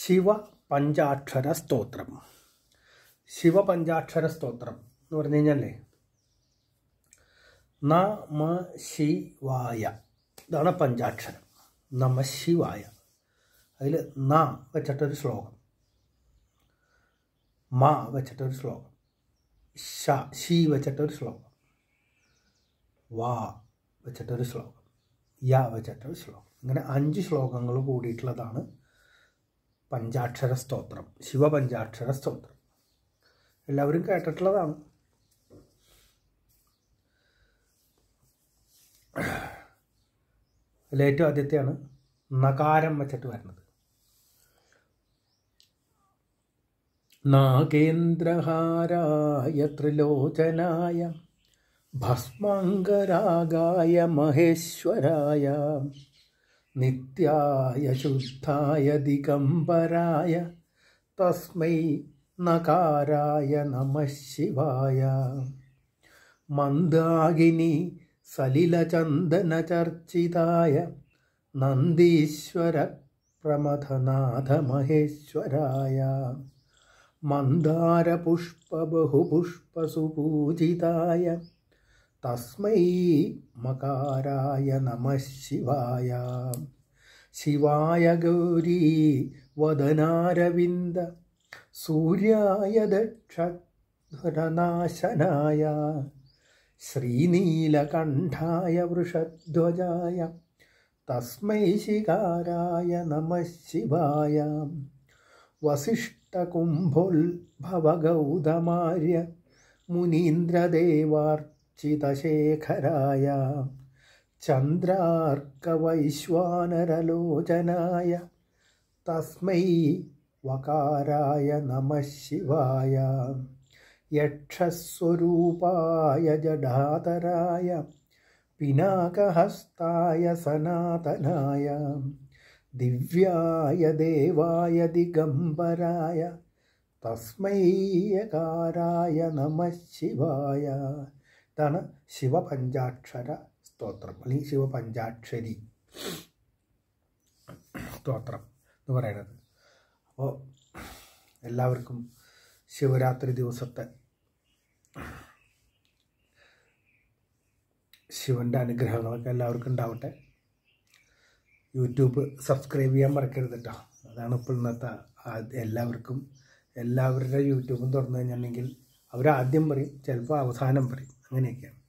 ശിവ പഞ്ചാക്ഷര സ്തോത്രം ശിവ പഞ്ചാക്ഷര സ്തോത്രം എന്ന് പറഞ്ഞു കഴിഞ്ഞാലേ നമ ശിവായ ഇതാണ് പഞ്ചാക്ഷരം നമ ശിവായ അതിൽ ന വെച്ചിട്ടൊരു ശ്ലോകം മ വെച്ചിട്ടൊരു ശ്ലോകം ഷ ഷി വെച്ചിട്ടൊരു ശ്ലോകം വാ വെച്ചിട്ടൊരു ശ്ലോകം യ വെച്ചിട്ടൊരു ശ്ലോകം ഇങ്ങനെ അഞ്ച് ശ്ലോകങ്ങൾ കൂടിയിട്ടുള്ളതാണ് പഞ്ചാക്ഷര സ്തോത്രം ശിവപഞ്ചാക്ഷര സ്തോത്രം എല്ലാവരും കേട്ടിട്ടുള്ളതാണ് അതിലേറ്റവും ആദ്യത്തെയാണ് നകാരം വെച്ചിട്ട് വരുന്നത് നാഗേന്ദ്രഹാരായ ത്രിലോചനായ ഭസ്മാംഗരാഗായ മഹേശ്വരായ നിത്യായ ശുദ്ധായ ദിഗംബരായ തസ്മൈ നകാരായ നമ ശിവായ മന്ദാകിനി സലിലചന്ദനചർച്ചിതായ നന്ദീശ്വര പ്രമഥനാഥ മഹേശ്വരായ മന്ദാരപുഷ്പബഹുപുഷ്പസുപൂജിതായ തസ്മൈ മകാരായ നമ ശിവായ ശിവായ ഗൗരീ വദനാരവിന്ദ സൂര്യായ ദക്ഷധരനാശനായ ശ്രീനീലകണ്ഠായ വൃഷധ്വജായ തസ്മൈ ശികാരായ നമ ശിവായ വസിഷ്ഠകുംഭോത്ഭവഗൗതമാര്യ മുനീന്ദ്രദേവാർച്ചിതശേഖരായ ചന്ദ്രാർക്കവൈശ്വാനരലോചനായ തസ്മൈ വകാരായ നമ ശിവായ യക്ഷസ്വരൂപായ ജഡാതരായ പിനാകഹസ്തായ സനാതനായ ദിവ്യായ ദേവായ ദിഗംബരായ തസ്മൈയകാരായ നമ ശിവായ ഇതാണ് ശിവപഞ്ചാക്ഷര സ്തോത്രം അല്ലെങ്കിൽ ശിവപഞ്ചാക്ഷരി സ്തോത്രം എന്ന് പറയുന്നത് അപ്പോൾ എല്ലാവർക്കും ശിവരാത്രി ദിവസത്തെ ശിവൻ്റെ അനുഗ്രഹങ്ങളൊക്കെ എല്ലാവർക്കും ഉണ്ടാവട്ടെ യൂട്യൂബ് സബ്സ്ക്രൈബ് ചെയ്യാൻ മറക്കരുത് കേട്ടോ അതാണ് ഇപ്പോൾ ഇന്നത്തെ ആ- എല്ലാവർക്കും എല്ലാവരുടെ യൂട്യൂബും തുറന്നു കഴിഞ്ഞിട്ടുണ്ടെങ്കിൽ അവർ ആദ്യം പറയും ചിലപ്പോൾ അവസാനം പറയും അങ്ങനെയൊക്കെയാണ്